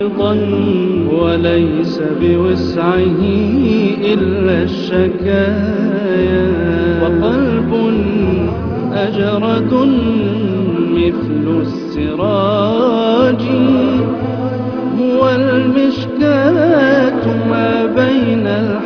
أيضا وليس بوسعه إلا الشكايا وقلب أجرد مثل السراج هو المشكاة ما بين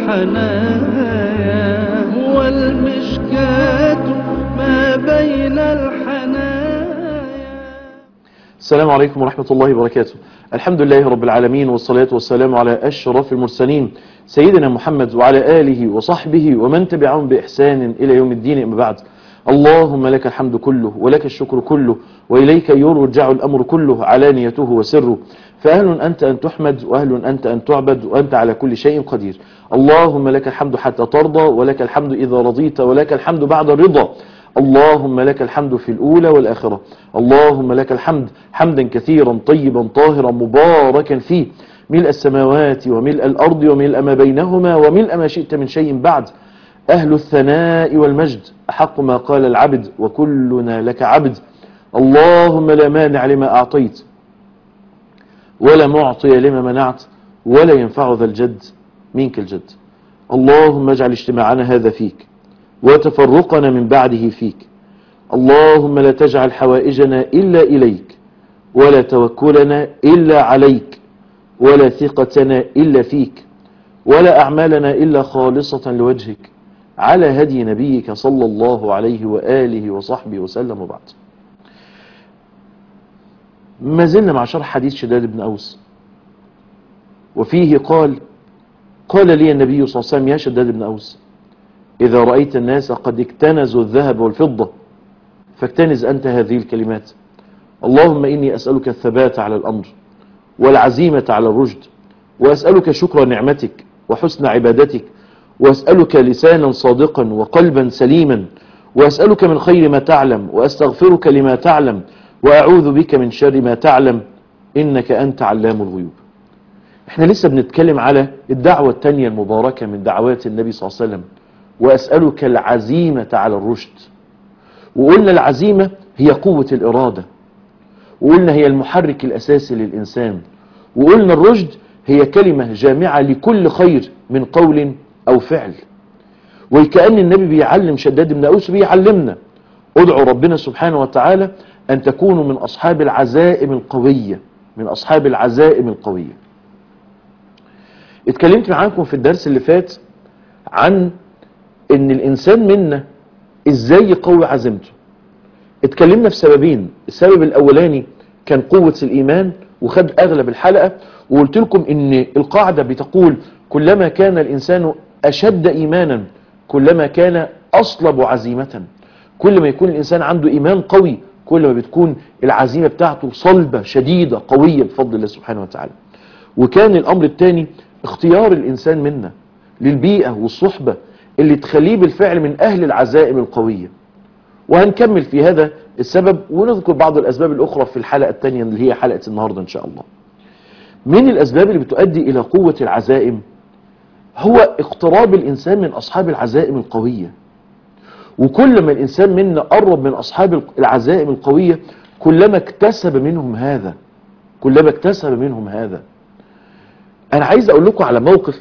الحنايا هو المشكاة ما بين الحنايا السلام عليكم ورحمة الله وبركاته الحمد لله رب العالمين والصلاة والسلام على أشرف المرسلين سيدنا محمد وعلى آله وصحبه ومن تبعهم بإحسان إلى يوم الدين أما بعد اللهم لك الحمد كله ولك الشكر كله وإليك يرجع الأمر كله علانيته وسره فأهل أنت أن تحمد وأهل أنت أن تعبد وأنت على كل شيء قدير اللهم لك الحمد حتى ترضى ولك الحمد إذا رضيت ولك الحمد بعد الرضا اللهم لك الحمد في الأولى والآخرة اللهم لك الحمد حمدا كثيرا طيبا طاهرا مباركا فيه ملء السماوات وملء الأرض وملء ما بينهما وملء ما شئت من شيء بعد أهل الثناء والمجد أحق ما قال العبد وكلنا لك عبد اللهم لا مانع لما أعطيت ولا معطي لما منعت ولا ينفع ذا الجد منك الجد اللهم اجعل اجتماعنا هذا فيك وتفرقنا من بعده فيك اللهم لا تجعل حوائجنا إلا إليك ولا توكلنا إلا عليك ولا ثقتنا إلا فيك ولا أعمالنا إلا خالصة لوجهك على هدي نبيك صلى الله عليه وآله وصحبه وسلم وبعد ما زلنا مع شرح حديث شداد بن أوس وفيه قال قال لي النبي صلى الله عليه وسلم يا شداد بن أوس إذا رأيت الناس قد اكتنزوا الذهب والفضة فاكتنز أنت هذه الكلمات اللهم إني أسألك الثبات على الأمر والعزيمة على الرشد وأسألك شكر نعمتك وحسن عبادتك وأسألك لسانا صادقا وقلبا سليما وأسألك من خير ما تعلم وأستغفرك لما تعلم وأعوذ بك من شر ما تعلم إنك أنت علام الغيوب احنا لسه بنتكلم على الدعوة التانية المباركة من دعوات النبي صلى الله عليه وسلم وأسألك العزيمة على الرشد وقلنا العزيمة هي قوة الإرادة وقلنا هي المحرك الأساسي للإنسان وقلنا الرشد هي كلمة جامعة لكل خير من قول أو فعل وكأن النبي بيعلم شداد بن أوس بيعلمنا ادعوا ربنا سبحانه وتعالى أن تكونوا من أصحاب العزائم القوية من أصحاب العزائم القوية اتكلمت معاكم في الدرس اللي فات عن ان الانسان منا ازاي يقوي عزيمته اتكلمنا في سببين السبب الاولاني كان قوة الايمان وخد اغلب الحلقة وقلت لكم ان القاعدة بتقول كلما كان الانسان اشد ايمانا كلما كان اصلب عزيمة كل ما يكون الانسان عنده ايمان قوي كل ما بتكون العزيمة بتاعته صلبة شديدة قوية بفضل الله سبحانه وتعالى وكان الامر الثاني اختيار الانسان منا للبيئة والصحبة اللي تخليه بالفعل من أهل العزائم القوية وهنكمل في هذا السبب ونذكر بعض الأسباب الأخرى في الحلقة الثانية اللي هي حلقة النهاردة إن شاء الله من الأسباب اللي بتؤدي إلى قوة العزائم هو اقتراب الإنسان من أصحاب العزائم القوية وكل ما الإنسان منا قرب من أصحاب العزائم القوية كلما اكتسب منهم هذا كلما اكتسب منهم هذا أنا عايز أقول لكم على موقف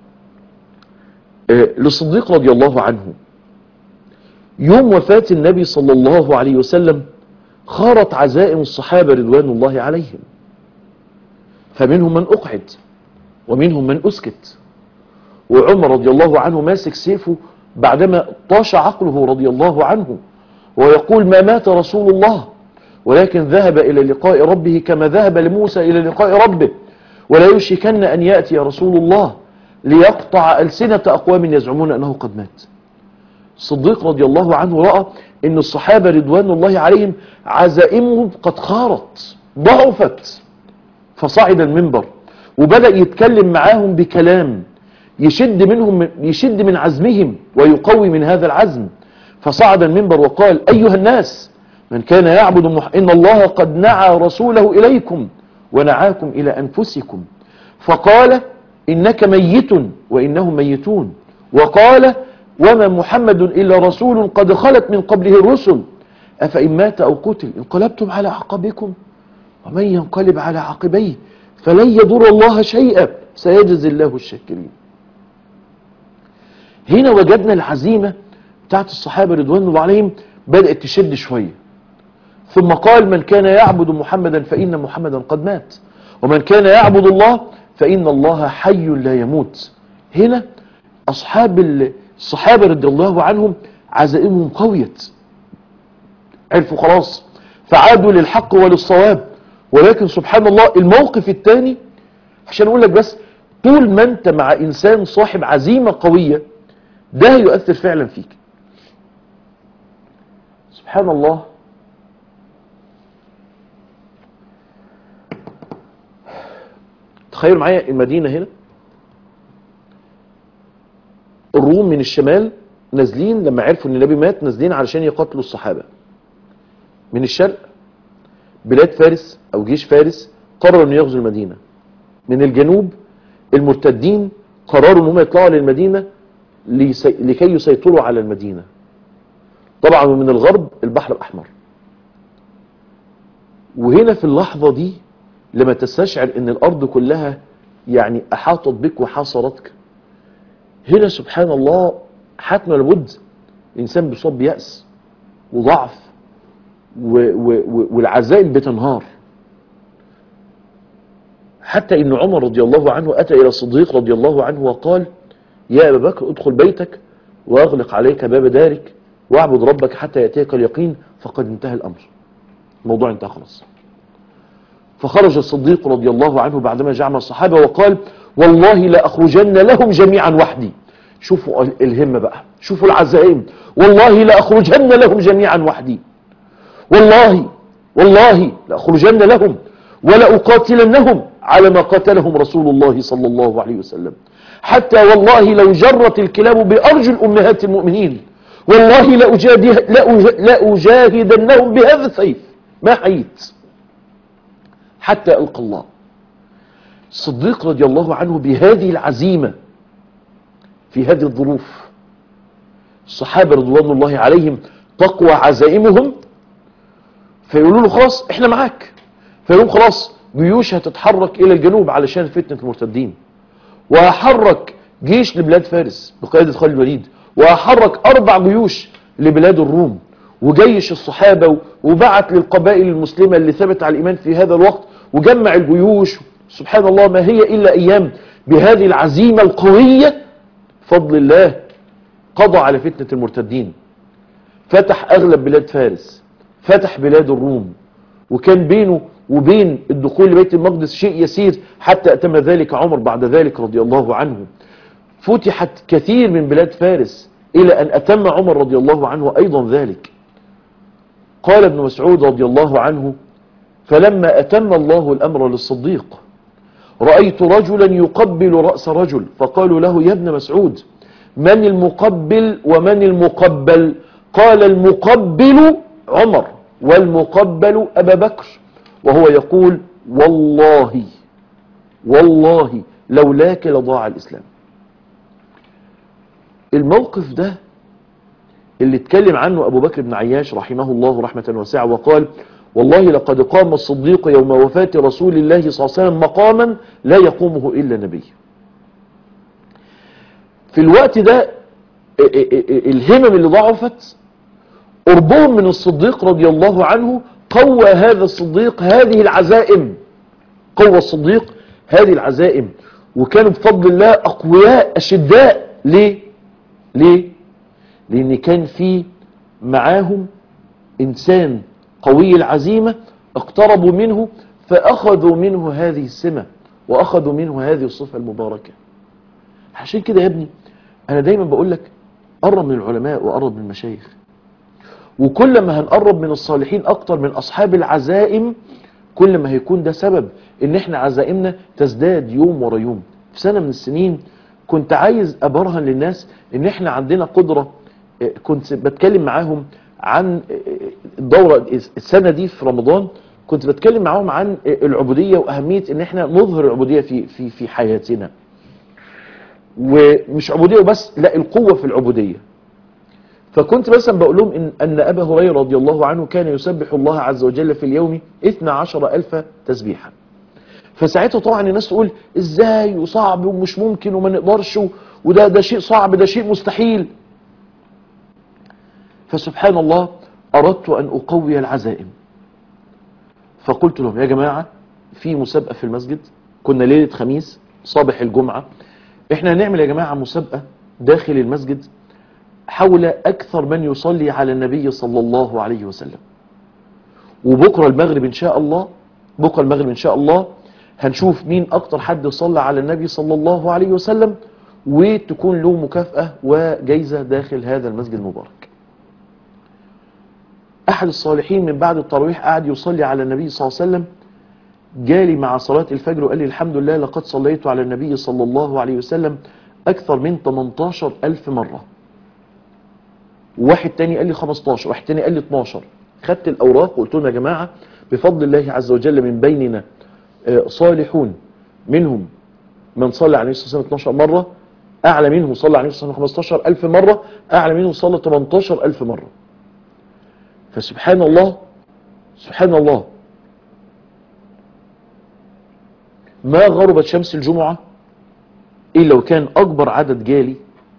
للصديق رضي الله عنه يوم وفاة النبي صلى الله عليه وسلم خارت عزائم الصحابة رضوان الله عليهم فمنهم من أقعد ومنهم من أسكت وعمر رضي الله عنه ماسك سيفه بعدما طاش عقله رضي الله عنه ويقول ما مات رسول الله ولكن ذهب إلى لقاء ربه كما ذهب لموسى إلى لقاء ربه ولا يشكن أن يأتي رسول الله ليقطع ألسنة أقوام يزعمون أنه قد مات الصديق رضي الله عنه رأى أن الصحابة رضوان الله عليهم عزائمهم قد خارت ضعفت فصعد المنبر وبدأ يتكلم معاهم بكلام يشد منهم يشد من عزمهم ويقوي من هذا العزم فصعد المنبر وقال أيها الناس من كان يعبد مح... إن الله قد نعى رسوله إليكم ونعاكم إلى أنفسكم فقال إنك ميت وإنهم ميتون وقال وما محمد إلا رسول قد خلت من قبله الرسل أفإن مات أو قتل انقلبتم على عقبكم ومن ينقلب على عقبيه فلن يضر الله شيئا سيجزي الله الشاكرين هنا وجدنا العزيمة بتاعت الصحابة رضوان الله عليهم بدأت تشد شوية ثم قال من كان يعبد محمدا فإن محمدا قد مات ومن كان يعبد الله فإن الله حي لا يموت هنا أصحاب الصحابة رضي الله عنهم عزائمهم قويت عرفوا خلاص فعادوا للحق وللصواب ولكن سبحان الله الموقف الثاني عشان اقول لك بس طول ما انت مع انسان صاحب عزيمة قوية ده يؤثر فعلا فيك سبحان الله تخيلوا معايا المدينة هنا الروم من الشمال نازلين لما عرفوا ان النبي مات نازلين علشان يقتلوا الصحابة من الشرق بلاد فارس او جيش فارس قرروا ان يغزوا المدينة من الجنوب المرتدين قرروا ان هم يطلعوا للمدينة ليسي... لكي يسيطروا على المدينة طبعا ومن الغرب البحر الاحمر وهنا في اللحظة دي لما تستشعر ان الارض كلها يعني احاطت بك وحاصرتك هنا سبحان الله حتما لابد الانسان بيصاب بيأس وضعف و و و والعزائم بتنهار حتى ان عمر رضي الله عنه اتى الى الصديق رضي الله عنه وقال يا ابا بكر ادخل بيتك واغلق عليك باب دارك واعبد ربك حتى ياتيك اليقين فقد انتهى الامر الموضوع انتهى خلاص فخرج الصديق رضي الله عنه بعدما جمع الصحابة وقال والله لا أخرجن لهم جميعا وحدي شوفوا الهمة بقى شوفوا العزائم والله لا أخرجن لهم جميعا وحدي والله والله لا أخرجن لهم ولا أقاتلنهم على ما قاتلهم رسول الله صلى الله عليه وسلم حتى والله لو جرت الكلاب بأرجل أمهات المؤمنين والله لأجاهدنهم بهذا السيف ما حييت حتى ألقى الله الصديق رضي الله عنه بهذه العزيمة في هذه الظروف الصحابة رضوان الله عليهم تقوى عزائمهم فيقولوا له خلاص احنا معاك فيقولوا خلاص جيوش هتتحرك الى الجنوب علشان فتنة المرتدين وهحرك جيش لبلاد فارس بقيادة خالد الوليد وهحرك اربع جيوش لبلاد الروم وجيش الصحابة وبعت للقبائل المسلمة اللي ثبت على الإيمان في هذا الوقت وجمع الجيوش سبحان الله ما هي إلا أيام بهذه العزيمة القوية فضل الله قضى على فتنة المرتدين فتح أغلب بلاد فارس فتح بلاد الروم وكان بينه وبين الدخول لبيت المقدس شيء يسير حتى أتم ذلك عمر بعد ذلك رضي الله عنه فتحت كثير من بلاد فارس إلى أن أتم عمر رضي الله عنه أيضا ذلك قال ابن مسعود رضي الله عنه فلما أتم الله الأمر للصديق رأيت رجلا يقبل رأس رجل فقالوا له يا ابن مسعود من المقبل ومن المقبل قال المقبل عمر والمقبل أبا بكر وهو يقول والله والله لولاك لضاع الإسلام الموقف ده اللي اتكلم عنه أبو بكر بن عياش رحمه الله رحمة واسعة وقال والله لقد قام الصديق يوم وفاة رسول الله صلى الله عليه وسلم مقاما لا يقومه إلا نبي في الوقت ده الهمم اللي ضعفت قربهم من الصديق رضي الله عنه قوى هذا الصديق هذه العزائم قوى الصديق هذه العزائم وكانوا بفضل الله أقوياء أشداء ليه ليه لأن كان في معاهم إنسان قوي العزيمة اقتربوا منه فأخذوا منه هذه السمة وأخذوا منه هذه الصفة المباركة عشان كده يا ابني أنا دايما بقول لك قرب من العلماء وقرب من المشايخ وكل ما هنقرب من الصالحين أكتر من أصحاب العزائم كل ما هيكون ده سبب ان احنا عزائمنا تزداد يوم ورا يوم في سنة من السنين كنت عايز ابرهن للناس ان احنا عندنا قدرة كنت بتكلم معاهم عن الدورة السنة دي في رمضان كنت بتكلم معاهم عن العبودية واهمية ان احنا نظهر العبودية في, في, في حياتنا ومش عبودية وبس لا القوة في العبودية فكنت مثلا بقول لهم إن, أن أبا هريرة رضي الله عنه كان يسبح الله عز وجل في اليوم 12 ألف تسبيحا فساعتها طبعا الناس تقول ازاي وصعب ومش ممكن وما نقدرش و- وده ده شيء صعب ده شيء مستحيل فسبحان الله أردت أن أقوي العزائم فقلت لهم يا جماعة في مسابقة في المسجد كنا ليلة خميس صباح الجمعة احنا هنعمل يا جماعة مسابقة داخل المسجد حول أكثر من يصلي على النبي صلى الله عليه وسلم وبكرة المغرب إن شاء الله بكرة المغرب إن شاء الله هنشوف مين أكتر حد صلى على النبي صلى الله عليه وسلم وتكون له مكافأة وجايزة داخل هذا المسجد المبارك أحد الصالحين من بعد التراويح قعد يصلي على النبي صلى الله عليه وسلم جالي مع صلاة الفجر وقال لي الحمد لله لقد صليت على النبي صلى الله عليه وسلم أكثر من 18 ألف مرة واحد تاني قال لي 15 واحد تاني قال لي 12 خدت الأوراق وقلت لهم يا جماعة بفضل الله عز وجل من بيننا آه، صالحون منهم من صلى على النبي صلى الله عليه وسلم 12 مرة أعلى منهم صلى على النبي صلى الله عليه وسلم 15 ألف مرة أعلى منهم صلى 18 ألف مرة فسبحان الله سبحان الله ما غربت شمس الجمعة إلا وكان أكبر عدد جالي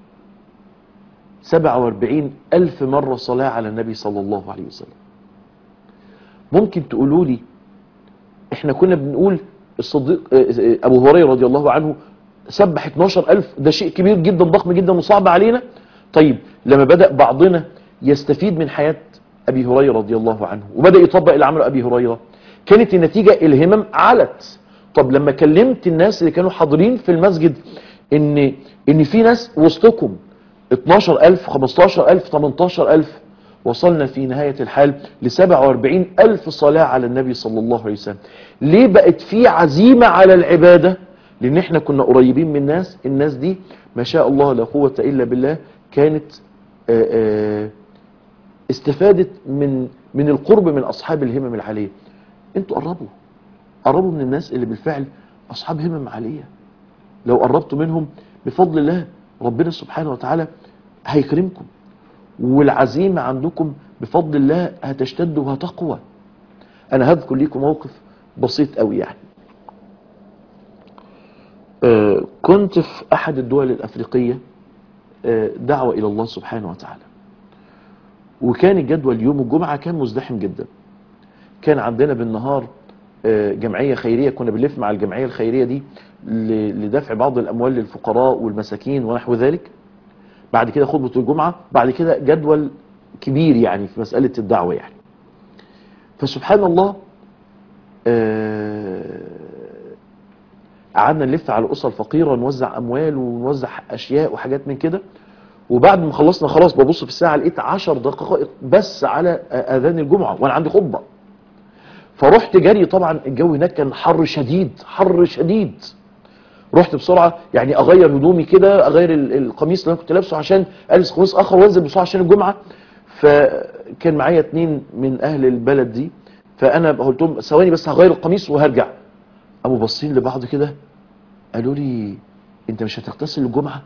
47 ألف مرة صلاة على النبي صلى الله عليه وسلم ممكن تقولوا لي احنا كنا بنقول الصديق اه، اه، أبو هريرة رضي الله عنه سبح 12 ألف ده شيء كبير جدا ضخم جدا وصعب علينا طيب لما بدأ بعضنا يستفيد من حياة أبي هريرة رضي الله عنه وبدأ يطبق اللي عمله أبي هريرة كانت النتيجة الهمم علت طب لما كلمت الناس اللي كانوا حاضرين في المسجد ان ان في ناس وسطكم 12000 15000 18000 وصلنا في نهاية الحال ل 47 ألف صلاة على النبي صلى الله عليه وسلم ليه بقت في عزيمة على العبادة لأن احنا كنا قريبين من الناس الناس دي ما شاء الله لا قوة إلا بالله كانت آآ آآ استفادت من من القرب من أصحاب الهمم العالية انتوا قربوا قربوا من الناس اللي بالفعل أصحاب همم عالية لو قربتوا منهم بفضل الله ربنا سبحانه وتعالى هيكرمكم والعزيمة عندكم بفضل الله هتشتد وهتقوى أنا هذكر لكم موقف بسيط قوي يعني آه، كنت في أحد الدول الأفريقية آه، دعوة إلى الله سبحانه وتعالى وكان الجدول يوم الجمعة كان مزدحم جدا كان عندنا بالنهار آه، جمعية خيرية كنا بنلف مع الجمعية الخيرية دي ل- لدفع بعض الأموال للفقراء والمساكين ونحو ذلك بعد كده خطبة الجمعة بعد كده جدول كبير يعني في مسألة الدعوة يعني فسبحان الله آه، قعدنا نلف على الأسر الفقيرة نوزع أموال ونوزع أشياء وحاجات من كده وبعد ما خلصنا خلاص ببص في الساعة لقيت عشر دقائق بس على آه، أذان الجمعة وأنا عندي خطبة فرحت جري طبعا الجو هناك كان حر شديد حر شديد رحت بسرعه يعني اغير هدومي كده اغير ال- القميص اللي انا كنت لابسه عشان البس قميص اخر وانزل بسرعه عشان الجمعه فكان معايا اتنين من اهل البلد دي فانا قلت لهم ثواني بس هغير القميص وهرجع قاموا باصين لبعض كده قالوا لي انت مش هتغتسل الجمعه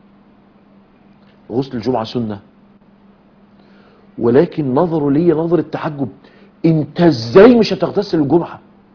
غسل الجمعه سنه ولكن نظروا لي نظرة تعجب انت ازاي مش هتغتسل الجمعة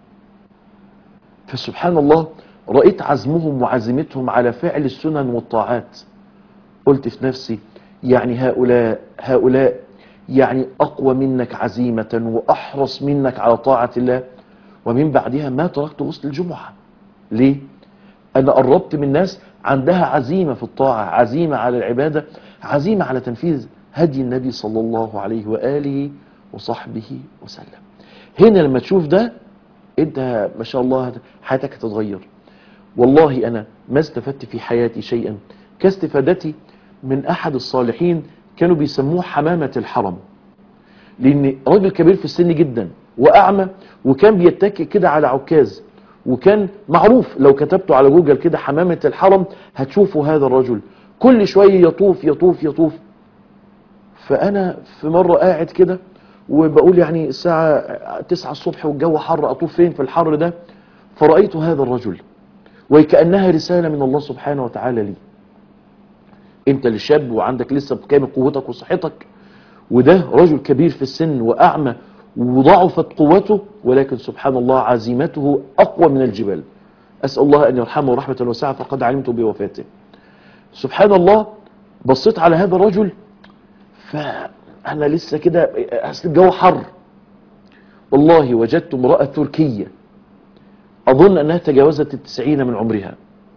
فسبحان الله رأيت عزمهم وعزيمتهم على فعل السنن والطاعات قلت في نفسي يعني هؤلاء هؤلاء يعني أقوى منك عزيمة وأحرص منك على طاعة الله ومن بعدها ما تركت غسل الجمعة ليه؟ أنا قربت من ناس عندها عزيمة في الطاعة عزيمة على العبادة عزيمة على تنفيذ هدي النبي صلى الله عليه وآله وصحبه وسلم هنا لما تشوف ده انت ما شاء الله حياتك هتتغير والله أنا ما استفدت في حياتي شيئا كاستفادتي من أحد الصالحين كانوا بيسموه حمامة الحرم لأن راجل كبير في السن جدا وأعمى وكان بيتكي كده على عكاز وكان معروف لو كتبته على جوجل كده حمامة الحرم هتشوفوا هذا الرجل كل شوية يطوف يطوف يطوف فأنا في مرة قاعد كده وبقول يعني الساعة تسعة الصبح والجو حر أطوف فين في الحر ده فرأيت هذا الرجل وكأنها رسالة من الله سبحانه وتعالى لي انت اللي شاب وعندك لسه بكامل قوتك وصحتك وده رجل كبير في السن وأعمى وضعفت قوته ولكن سبحان الله عزيمته أقوى من الجبال أسأل الله أن يرحمه رحمة واسعة فقد علمت بوفاته سبحان الله بصيت على هذا الرجل فأنا لسه كده أصل الجو حر والله وجدت امرأة تركية أظن أنها تجاوزت التسعين من عمرها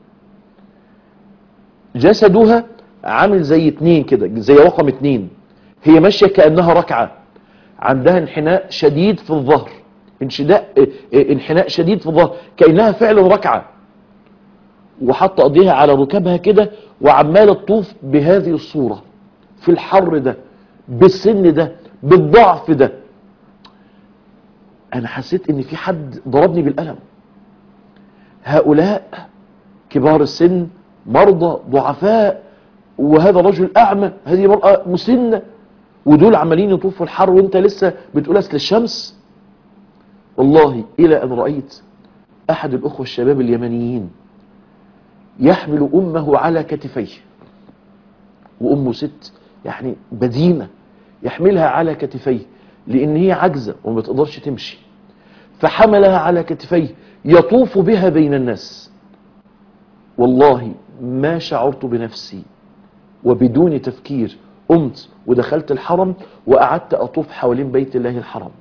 جسدها عامل زي اتنين كده زي رقم اتنين هي ماشية كأنها ركعة عندها انحناء شديد في الظهر انشداء اه، اه، انحناء شديد في الظهر كأنها فعلا ركعة وحط ايديها على ركبها كده وعمالة تطوف بهذه الصورة في الحر ده بالسن ده بالضعف ده انا حسيت ان في حد ضربني بالقلم هؤلاء كبار السن مرضى ضعفاء وهذا رجل اعمى هذه مرأة مسنة ودول عمالين يطوفوا الحر وانت لسه بتقول اصل الشمس والله الى ان رأيت احد الاخوة الشباب اليمنيين يحمل امه على كتفيه وامه ست يعني بدينة يحملها على كتفيه لان هي عجزة وما تقدرش تمشي فحملها على كتفيه يطوف بها بين الناس والله ما شعرت بنفسي وبدون تفكير قمت ودخلت الحرم وقعدت اطوف حوالين بيت الله الحرام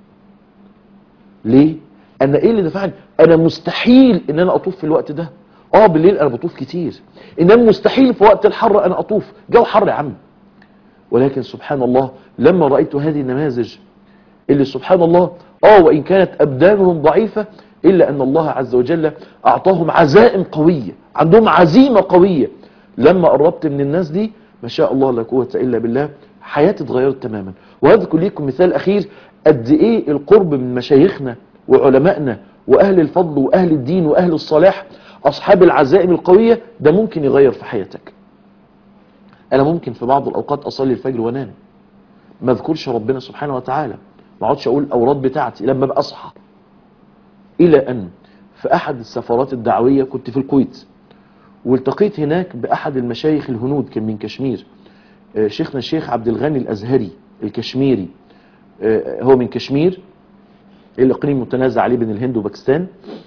ليه انا ايه اللي دفعني انا مستحيل ان انا اطوف في الوقت ده اه بالليل انا بطوف كتير انما مستحيل في وقت الحر انا اطوف جو حر يا عم ولكن سبحان الله لما رأيت هذه النماذج اللي سبحان الله اه وان كانت ابدانهم ضعيفة الا ان الله عز وجل اعطاهم عزائم قوية عندهم عزيمة قوية لما قربت من الناس دي ما شاء الله لا قوة الا بالله حياتي اتغيرت تماما وهذكر لكم مثال اخير قد ايه القرب من مشايخنا وعلمائنا واهل الفضل واهل الدين واهل الصلاح اصحاب العزائم القوية ده ممكن يغير في حياتك انا ممكن في بعض الاوقات اصلي الفجر وانام ما اذكرش ربنا سبحانه وتعالى ما اقعدش اقول الاوراد بتاعتي لما ابقى اصحى الى ان في احد السفرات الدعويه كنت في الكويت والتقيت هناك باحد المشايخ الهنود كان من كشمير آه، شيخنا الشيخ عبد الغني الازهري الكشميري آه، هو من كشمير الاقليم متنازع عليه بين الهند وباكستان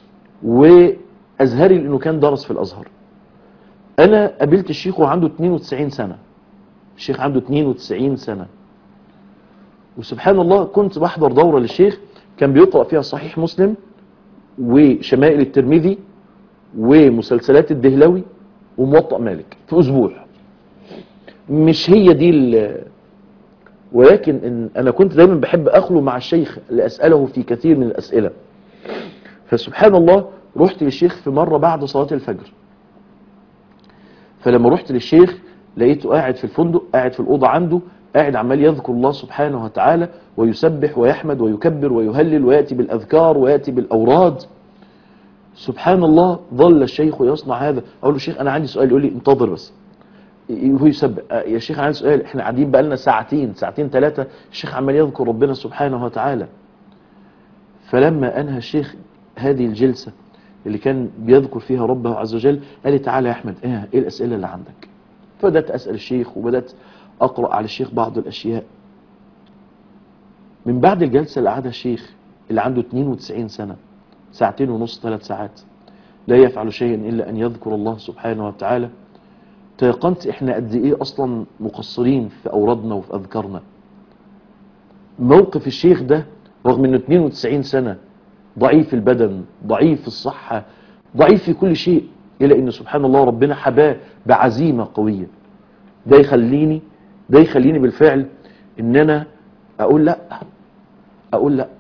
وازهري لانه كان درس في الازهر انا قابلت الشيخ وعنده 92 سنه الشيخ عنده 92 سنه وسبحان الله كنت بحضر دورة للشيخ كان بيقرأ فيها صحيح مسلم وشمائل الترمذي ومسلسلات الدهلوي وموطأ مالك في أسبوع مش هي دي ال- ولكن إن أنا كنت دايما بحب أخلو مع الشيخ لأسأله في كثير من الأسئلة فسبحان الله رحت للشيخ في مرة بعد صلاة الفجر فلما رحت للشيخ لقيته قاعد في الفندق قاعد في الأوضة عنده قاعد عمال يذكر الله سبحانه وتعالى ويسبح ويحمد ويكبر ويهلل ويأتي بالأذكار ويأتي بالأوراد سبحان الله ظل الشيخ يصنع هذا أقول له شيخ أنا عندي سؤال يقول لي انتظر بس هو يسبح آه، يا شيخ أنا عندي سؤال احنا قاعدين بقالنا ساعتين ساعتين ثلاثة الشيخ عمال يذكر ربنا سبحانه وتعالى فلما أنهى الشيخ هذه الجلسة اللي كان بيذكر فيها ربه عز وجل قال لي تعالى يا أحمد إيه, إيه الأسئلة اللي عندك فبدأت أسأل الشيخ وبدأت أقرأ على الشيخ بعض الأشياء من بعد الجلسة اللي قعدها الشيخ اللي عنده 92 سنة ساعتين ونص ثلاث ساعات لا يفعل شيئا إلا أن يذكر الله سبحانه وتعالى تيقنت إحنا قد إيه أصلا مقصرين في أورادنا وفي أذكارنا موقف الشيخ ده رغم أنه 92 سنة ضعيف البدن ضعيف الصحة ضعيف في كل شيء إلا أن سبحان الله ربنا حباه بعزيمة قوية ده يخليني ده يخليني بالفعل ان انا اقول لا اقول لا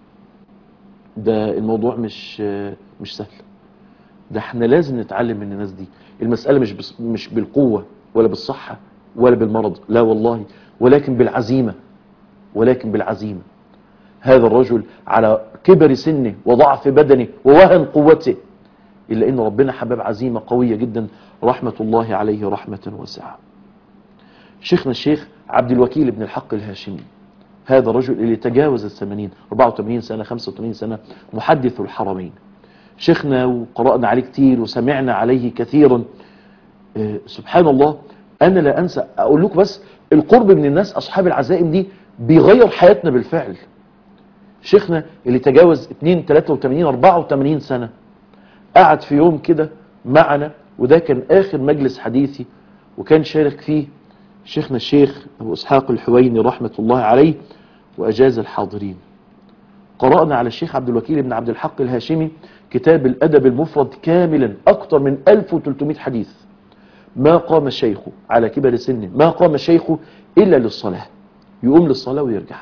ده الموضوع مش مش سهل ده احنا لازم نتعلم من الناس دي المسألة مش بس مش بالقوة ولا بالصحة ولا بالمرض لا والله ولكن بالعزيمة ولكن بالعزيمة هذا الرجل على كبر سنه وضعف بدنه ووهن قوته إلا إن ربنا حباب عزيمة قوية جدا رحمة الله عليه رحمة واسعة شيخنا الشيخ عبد الوكيل بن الحق الهاشمي هذا الرجل اللي تجاوز الثمانين 84 سنة 85 سنة محدث الحرمين شيخنا وقرأنا عليه كتير وسمعنا عليه كثيرا آه، سبحان الله أنا لا أنسى أقول لكم بس القرب من الناس أصحاب العزائم دي بيغير حياتنا بالفعل شيخنا اللي تجاوز 2 83 84 سنة قعد في يوم كده معنا وده كان آخر مجلس حديثي وكان شارك فيه شيخنا الشيخ أبو إسحاق الحويني رحمة الله عليه وأجاز الحاضرين قرأنا على الشيخ عبد الوكيل بن عبد الحق الهاشمي كتاب الأدب المفرد كاملا أكثر من 1300 حديث ما قام الشيخ على كبر سنه ما قام الشيخ إلا للصلاة يقوم للصلاة ويرجع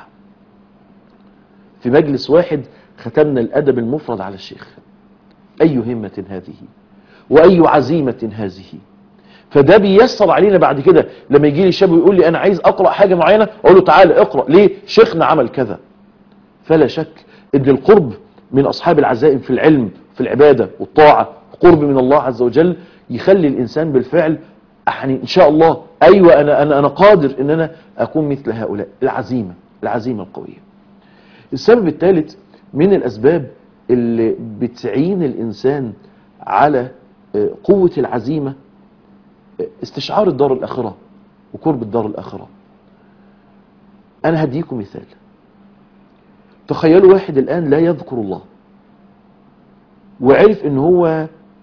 في مجلس واحد ختمنا الأدب المفرد على الشيخ أي همة هذه وأي عزيمة هذه فده بيسر علينا بعد كده لما يجي لي شاب ويقول لي أنا عايز أقرأ حاجة معينة أقول له تعالى اقرأ ليه شيخنا عمل كذا فلا شك ان القرب من اصحاب العزائم في العلم في العبادة والطاعة قرب من الله عز وجل يخلي الانسان بالفعل يعني ان شاء الله ايوه انا انا انا قادر ان انا اكون مثل هؤلاء العزيمة العزيمة القوية السبب الثالث من الاسباب اللي بتعين الانسان على آه، قوة العزيمة آه، استشعار الدار الاخرة وقرب الدار الاخرة انا هديكم مثال تخيلوا واحد الآن لا يذكر الله وعرف ان هو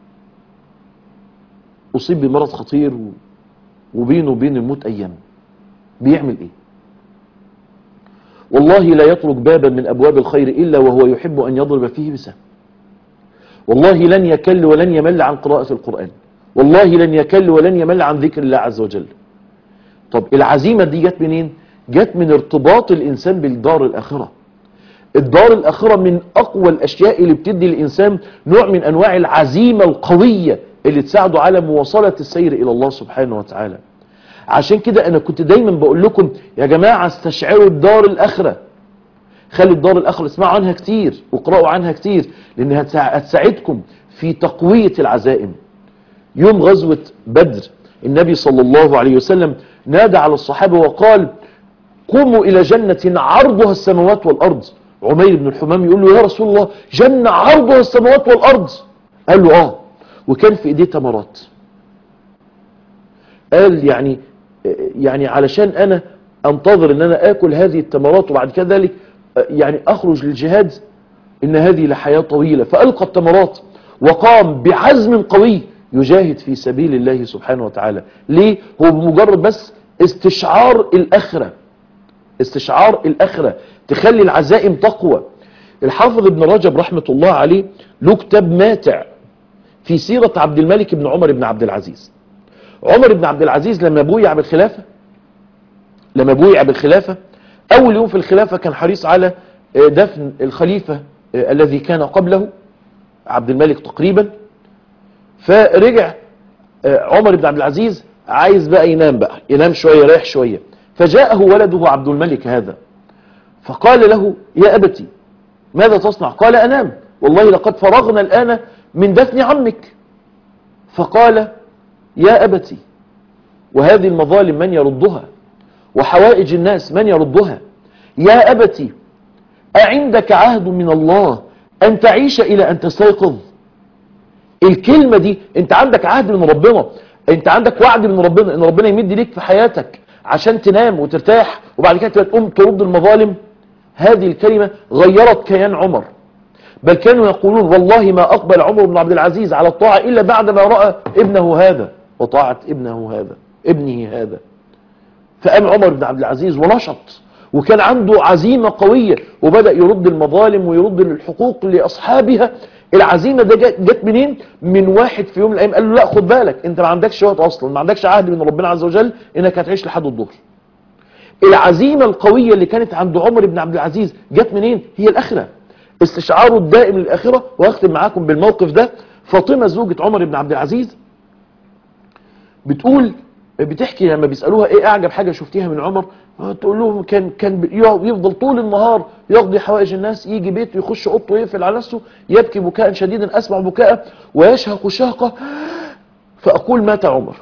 أصيب بمرض خطير و- وبينه وبين الموت أيام بيعمل إيه والله لا يترك بابا من أبواب الخير إلا وهو يحب أن يضرب فيه بسهم والله لن يكل ولن يمل عن قراءة القرآن والله لن يكل ولن يمل عن ذكر الله عز وجل طب العزيمة دي جت منين جت من ارتباط الإنسان بالدار الآخرة الدار الآخرة من أقوى الأشياء اللي بتدي الإنسان نوع من أنواع العزيمة القوية اللي تساعده على مواصلة السير إلى الله سبحانه وتعالى عشان كده أنا كنت دايما بقول لكم يا جماعة استشعروا الدار الآخرة خلوا الدار الآخرة اسمعوا عنها كتير واقرأوا عنها كتير لأنها هتساع- هتساعدكم في تقوية العزائم يوم غزوة بدر النبي صلى الله عليه وسلم نادى على الصحابة وقال قوموا إلى جنة عرضها السماوات والأرض عمير بن الحمام يقول له يا رسول الله جنة عرضها السماوات والأرض قال له آه وكان في إيديه تمرات قال يعني يعني علشان أنا أنتظر أن أنا آكل هذه التمرات وبعد كده ذلك يعني أخرج للجهاد إن هذه لحياة طويلة فألقى التمرات وقام بعزم قوي يجاهد في سبيل الله سبحانه وتعالى ليه هو بمجرد بس استشعار الآخرة استشعار الآخرة تخلي العزائم تقوى الحافظ ابن رجب رحمة الله عليه له كتاب ماتع في سيرة عبد الملك بن عمر بن عبد العزيز عمر بن عبد العزيز لما بويع بالخلافة لما بويع بالخلافة أول يوم في الخلافة كان حريص على آه، دفن الخليفة آه، الذي كان قبله عبد الملك تقريبا فرجع آه، عمر بن عبد العزيز عايز بقى ينام بقى ينام شوية يريح شوية فجاءه ولده عبد الملك هذا فقال له يا أبتي ماذا تصنع قال أنام والله لقد فرغنا الآن من دفن عمك فقال يا أبتي وهذه المظالم من يردها وحوائج الناس من يردها يا أبتي أعندك عهد من الله أن تعيش إلى أن تستيقظ الكلمة دي انت عندك عهد من ربنا انت عندك وعد من ربنا ان ربنا يمد ليك في حياتك عشان تنام وترتاح وبعد كده تبقى تقوم ترد المظالم هذه الكلمة غيرت كيان عمر بل كانوا يقولون والله ما أقبل عمر بن عبد العزيز على الطاعة إلا بعد ما رأى ابنه هذا وطاعة ابنه هذا ابنه هذا فقام عمر بن عبد العزيز ونشط وكان عنده عزيمة قوية وبدأ يرد المظالم ويرد الحقوق لأصحابها العزيمة ده جت جت منين من واحد في يوم من الأيام قال له لا خد بالك انت ما عندكش وقت أصلا ما عندكش عهد من ربنا عز وجل انك هتعيش لحد الظهر العزيمة القوية اللي كانت عند عمر بن عبد العزيز جت منين هي الآخرة استشعاره الدائم للآخرة وأختم معاكم بالموقف ده فاطمة زوجة عمر بن عبد العزيز بتقول بتحكي لما بيسألوها ايه اعجب حاجة شفتيها من عمر تقول لهم كان كان بي- يفضل طول النهار يقضي حوائج الناس يجي بيته يخش اوضته يقفل على نفسه يبكي بكاء شديدا اسمع بكاءه ويشهق شهقه فاقول مات عمر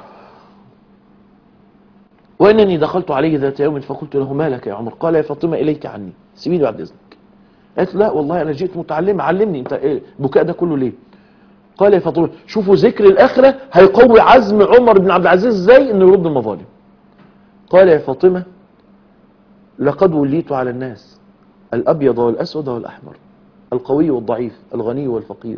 وانني دخلت عليه ذات يوم فقلت له ما لك يا عمر قال يا فاطمه اليك عني سيبيني بعد اذنك قالت لا والله انا جيت متعلم علمني انت ايه البكاء ده كله ليه قال يا فاطمه شوفوا ذكر الاخره هيقوي عزم عمر بن عبد العزيز ازاي انه يرد المظالم قال يا فاطمه لقد وليت على الناس الأبيض والأسود والأحمر القوي والضعيف الغني والفقير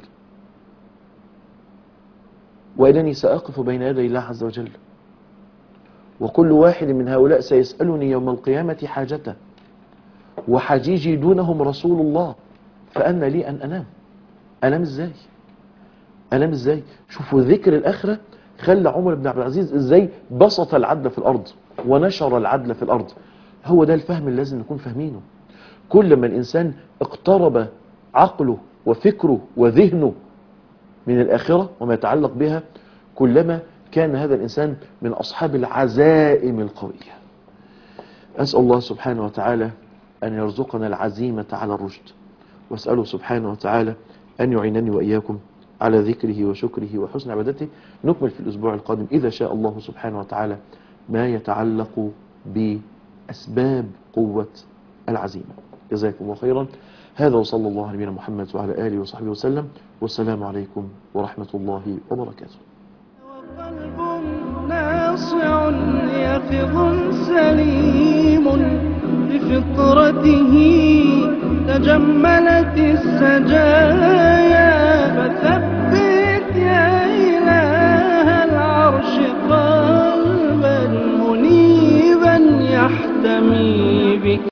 وإنني سأقف بين يدي الله عز وجل وكل واحد من هؤلاء سيسألني يوم القيامة حاجته وحجيجي دونهم رسول الله فأنا لي أن أنام أنام إزاي أنام إزاي شوفوا ذكر الآخرة خلى عمر بن عبد العزيز إزاي بسط العدل في الأرض ونشر العدل في الأرض هو ده الفهم اللي لازم نكون فاهمينه كل ما الإنسان اقترب عقله وفكره وذهنه من الآخرة وما يتعلق بها كلما كان هذا الإنسان من أصحاب العزائم القوية أسأل الله سبحانه وتعالى أن يرزقنا العزيمة على الرشد وأسأله سبحانه وتعالى أن يعينني وإياكم على ذكره وشكره وحسن عبادته نكمل في الأسبوع القادم إذا شاء الله سبحانه وتعالى ما يتعلق بأسباب قوة العزيمة جزاكم الله خيرا هذا وصلى الله على نبينا محمد وعلى آله وصحبه وسلم والسلام عليكم ورحمة الله وبركاته وقلب ناصع يقظ سليم بفطرته تجملت السلام